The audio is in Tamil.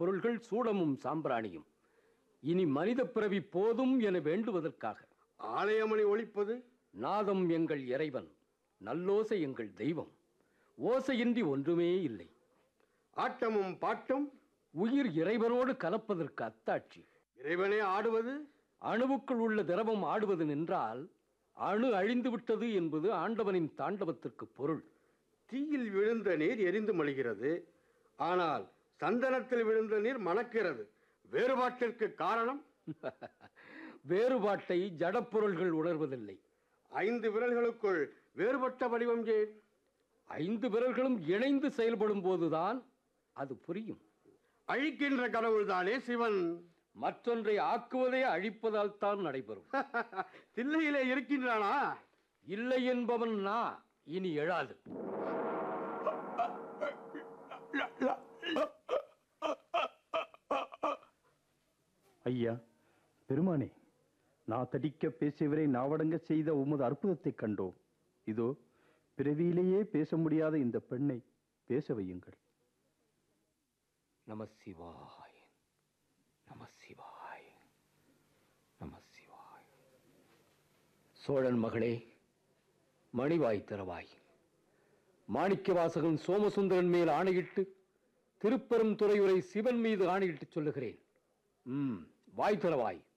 பொருள்கள் சூடமும் சாம்பிராணியும் இனி மனித பிறவி போதும் என வேண்டுவதற்காக ஆலயமணி ஒழிப்பது நாதம் எங்கள் இறைவன் நல்லோசை எங்கள் தெய்வம் ஓசையின்றி ஒன்றுமே இல்லை ஆட்டமும் பாட்டும் உயிர் இறைவனோடு கலப்பதற்கு அத்தாட்சி இறைவனே ஆடுவது அணுவுக்குள் உள்ள திரவம் ஆடுவது நின்றால் அணு அழிந்து விட்டது என்பது ஆண்டவனின் தாண்டவத்திற்கு பொருள் தீயில் விழுந்த நீர் எரிந்து மொழிகிறது ஆனால் சந்தனத்தில் விழுந்த நீர் மணக்கிறது வேறுபாட்டிற்கு காரணம் வேறுபாட்டை ஜடப்பொருள்கள் உணர்வதில்லை ஐந்து விரல்களுக்குள் வேறுபட்ட வடிவம் ஏன் ஐந்து விரல்களும் இணைந்து செயல்படும் போதுதான் அது புரியும் அழிக்கின்ற கடவுள்தானே சிவன் மற்றொன்றை ஆக்குவதே அழிப்பதால் தான் நடைபெறும் தில்லையிலே இருக்கின்றானா இல்லை என்பவன் நா இனி எழாது ஐயா பெருமானே நான் தடிக்க பேசியவரை நாவடங்க செய்த உமது அற்புதத்தைக் கண்டோம் இதோ பிறவியிலேயே பேச முடியாத இந்த பெண்ணை பேச வையுங்கள் நம சிவாய நம சிவாய நம சிவாய சோழன் மகளே மணிவாய் திறவாய் மாணிக்கவாசகன் சோமசுந்தரன் மேல் ஆணையிட்டு திருப்பெரும் துறையுரை சிவன் மீது ஆணையிட்டு சொல்லுகிறேன் ம் வாய் திறவாய்